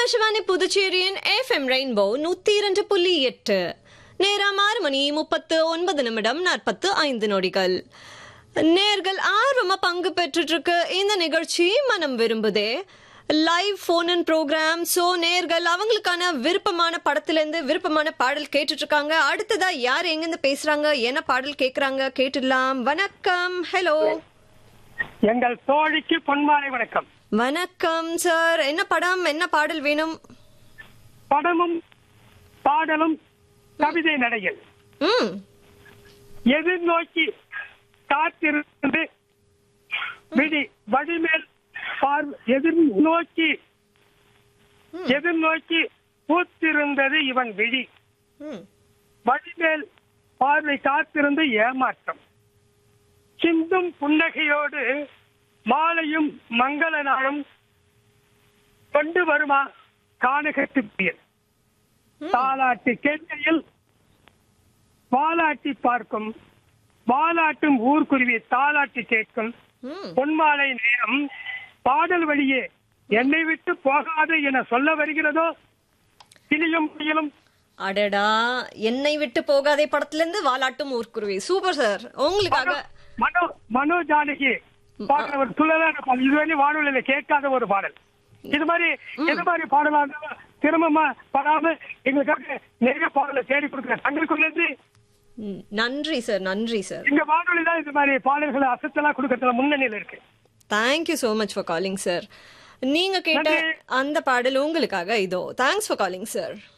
ಆಕಾಶವಾಣಿ புதுச்சேரியின் FM rainbow நூத்தி இரண்டு புள்ளி எட்டு நேரம் ஆறு மணி முப்பத்து ஒன்பது நிமிடம் நாற்பத்து ஐந்து நொடிகள் நேர்கள் ஆர்வமா பங்கு பெற்றுட்டு இருக்கு இந்த நிகழ்ச்சி மனம் விரும்புதே live phone and program so நேர்கள் அவங்களுக்கான விருப்பமான படத்துல இருந்து விருப்பமான பாடல் கேட்டுட்டு இருக்காங்க அடுத்ததா யார் எங்கிருந்து பேசுறாங்க என்ன பாடல் கேக்குறாங்க கேட்டுடலாம் வணக்கம் ஹலோ எங்கள் தோழிக்கு பொன்மாலை வணக்கம் வணக்கம் சார் என்ன படம் என்ன பாடல் வேணும் படமும் பாடலும் கவிதை நடைகள் ம் எதிர்நோக்கி காத்திருந்து விடி வழிமேல் பார் எதிர்நோக்கி எதிர்நோக்கி பூத்திருந்தது இவன் விழி ம் வழிமேல் பார்வை காத்திருந்து ஏமாற்றம் சிந்தும் புன்னகையோடு மாலையும் மங்கள நாளும் கொண்டு வருமா காணகத்து புயல் தாலாட்டு கேட்கையில் வாலாட்டி பார்க்கும் வாலாட்டும் ஊர்க்குருவி தாலாட்டி கேட்கும் ம் பொன்மாலை நேரம் பாடல் வழியே என்னை விட்டு போகாது என சொல்ல வருகிறதோ கிளியும் புயலும் அடடா என்னை விட்டு போகாதே படத்துல இருந்து வாலாட்டும் ஊர்க்குருவி சூப்பர் சார் உங்களுக்காக மனோ மனோ ஜானகி பாடுற ஒரு துள்ளலான பாடல் இதுவரை வானொலியில கேட்காத ஒரு பாடல் இது மாதிரி இது மாதிரி பாடலா இருந்தாலும் திரும்பமா படாம எங்களுக்காக நிறைய பாடலை தேடி கொடுக்குற தங்களுக்குள்ள இருந்து ம், நன்றி சார் நன்றி சார் இங்க வானொலி தான் இது மாதிரி பாடல்களை அசத்தலா கொடுக்கறதுல முன்னணியில இருக்கு thank you so much for calling sir நீங்க கேட்ட நன்றி. அந்த பாடல் உங்களுக்காக இதோ தேங்க்ஸ் ஃபார் காலிங் சார்